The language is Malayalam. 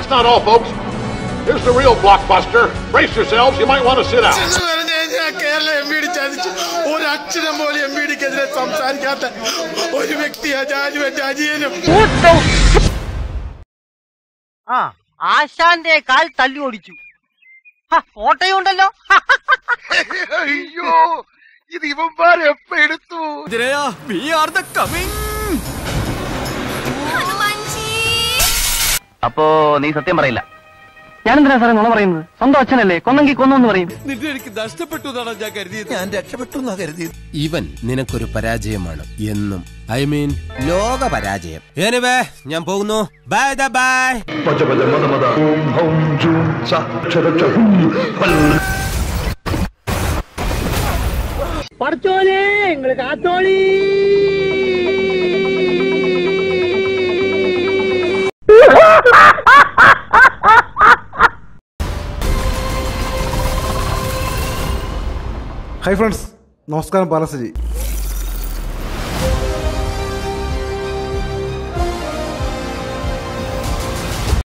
that's not all, folks. Here's the real blockbuster. Brace yourselves. You might want to sit down. എന്ന് പറഞ്ഞു കഴിഞ്ഞാൽ കേരള എം പി ഡി ചതിച്ചു ഒരക്ഷരം പോലും എം പി ഡിക്കെതിരെ സംസാരിക്കാത്ത ഒരു വ്യക്തിയാ ജാജു എന്റെ അജിയനും ആ ആശാന്റെ കാൽ തല്ലി ഓടിച്ചു ഹ, ഫോട്ടോയും ഉണ്ടല്ലോ അയ്യോ ഇത് ഇവന്മാരെ എപ്പ എടുത്തു അപ്പോ നീ സത്യം പറയില്ല ഞാൻ എന്തിനാ സാറേ നുണ പറയുന്നത് സ്വന്തം അച്ഛനല്ലേ കൊന്നെങ്കിൽ കൊന്നു പറയും ഇവൻ നിനക്കൊരു പരാജയമാണ് എന്നും ഐ മീൻ ലോക പരാജയം എനിവേ ഞാൻ പോകുന്നു ബൈ ദ ബൈ പഠിച്ചോലേ നിങ്ങള് കാത്തോളി ഹൈ ഫ്രണ്ട്സ് നമസ്കാരം ബാലസജി